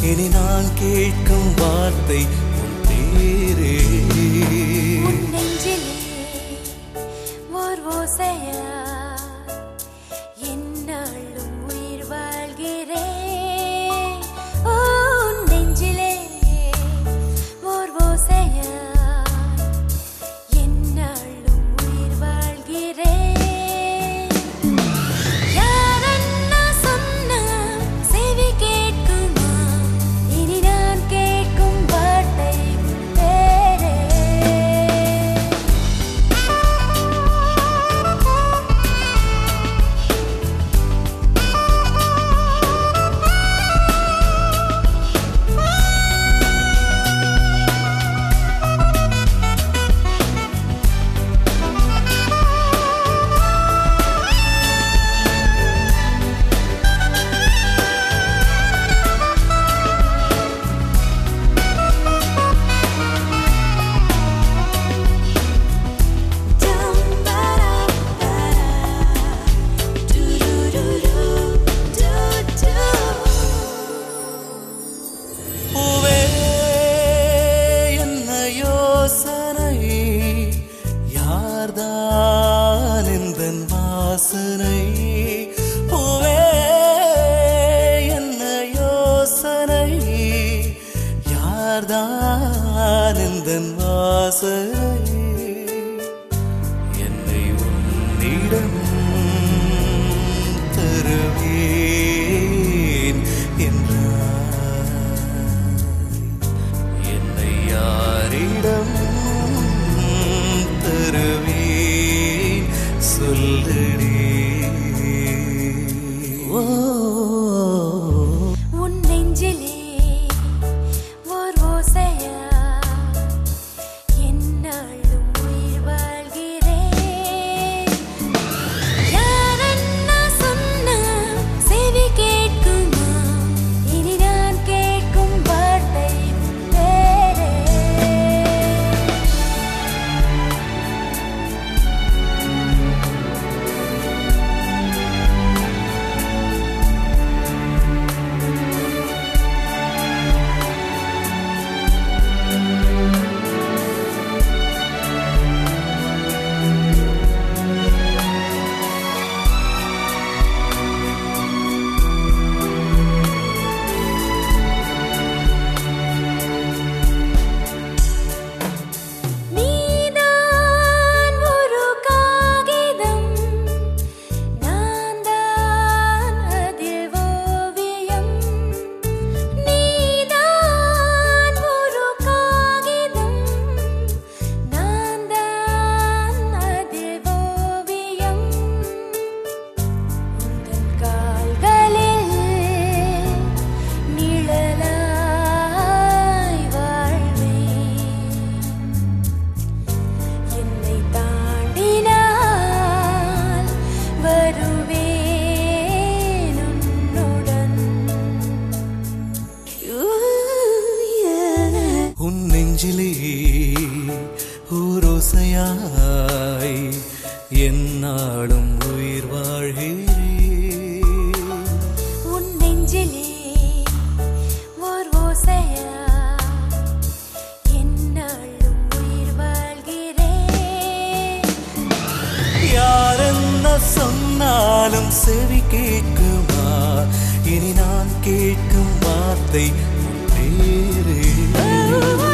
இனி நான் கேட்கும் வார்த்தை உன் பேரே உன் நெஞ்சிலே ஓர் ஓசையா என்னாலும் உயிர் வாழ்கிறேன் ஓ, உன் நெஞ்சிலே ஓர் ஓசையா என்னாலும் உயிர் வாழ்கிறேன் யாரென்ன சொன்னா செவி கேட்குமா இனி நான் கேட்கும் வார்த்தை உன் பேரே பூவே என்ன யோசனை யார்தான் இந்த வாசனை பூவே என்ன யோசனை யார்தான் இந்த வாசனை என்னை உன்னிடம் தருவேன் என்றாய் என்னை யாரிடம் தருவேன் சொல்லடி ஓ உன் நெஞ்சிலே ஓர் ஓசையா என்னாலும் உயிர் வாழ்கிறேன் யாரென்ன சொன்னா செவி கேட்குமா இனி நான் கேட்கும் வார்த்தை உன் பேரே நீதான் ஒரு காகிதம் நான் தான் அதில் ஓவியம் நீதான் ஒரு காகிதம் நான் தான் அதில் ஓவியம் உந்தன் கால்களில் நிழலாய் வாழ்வேன் என்னை தாண்டினால் வருவேன் உன்னுடன் உன் நெஞ்சிலே ஊரோசையாய் என்னாலும் உயிர் வாழ்கிறேன் உன் நெஞ்சிலே ஓர் ஓசையா என்னாலும் உயிர் வாழ்கிறேன் யாரென்ன சொன்னாலும் செவி கேட்குமா இனி நான் கேட்கும் வார்த்தை உன் பேரே